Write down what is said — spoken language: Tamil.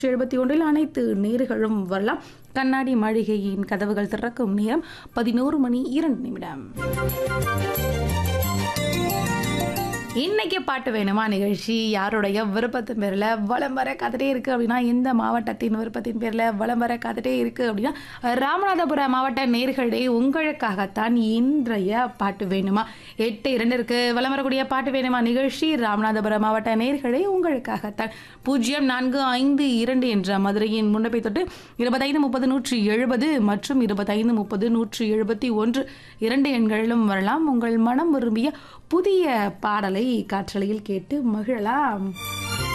எழுபத்தி ஒன்றில் அனைத்து நேர்களும் வரலாம் கண்ணாடி மாளிகையின் கதவுகள் திறக்கும் நேரம் பதினோரு மணி இரண்டு நிமிடம் இன்னைக்கு பாட்டு வேணுமா நிகழ்ச்சி யாருடைய விருப்பத்தின் பேரில் வலம் வர காத்துட்டே இருக்கு அப்படின்னா எந்த மாவட்டத்தின் விருப்பத்தின் பேரில் வலம் வர காத்துட்டே இருக்கு அப்படின்னா ராமநாதபுரம் மாவட்ட நேர்களே உங்களுக்காகத்தான் இன்றைய பாட்டு வேணுமா எட்டு இரண்டிற்கு வலம் வரக்கூடிய பாட்டு வேணுமா நிகழ்ச்சி ராமநாதபுரம் மாவட்ட நேர்களே உங்களுக்காகத்தான் பூஜ்ஜியம் நான்கு ஐந்து இரண்டு என்ற மதுரையின் முன்னப்பை தொட்டு இருபத்தைந்து முப்பது நூற்றி எழுபது மற்றும் இருபத்தைந்து முப்பது நூற்றி எழுபத்தி ஒன்று இரண்டு எண்களிலும் வரலாம் உங்கள் மனம் விரும்பிய புதிய பாடலை காற்றலையில் கேட்டு மகிழலாம்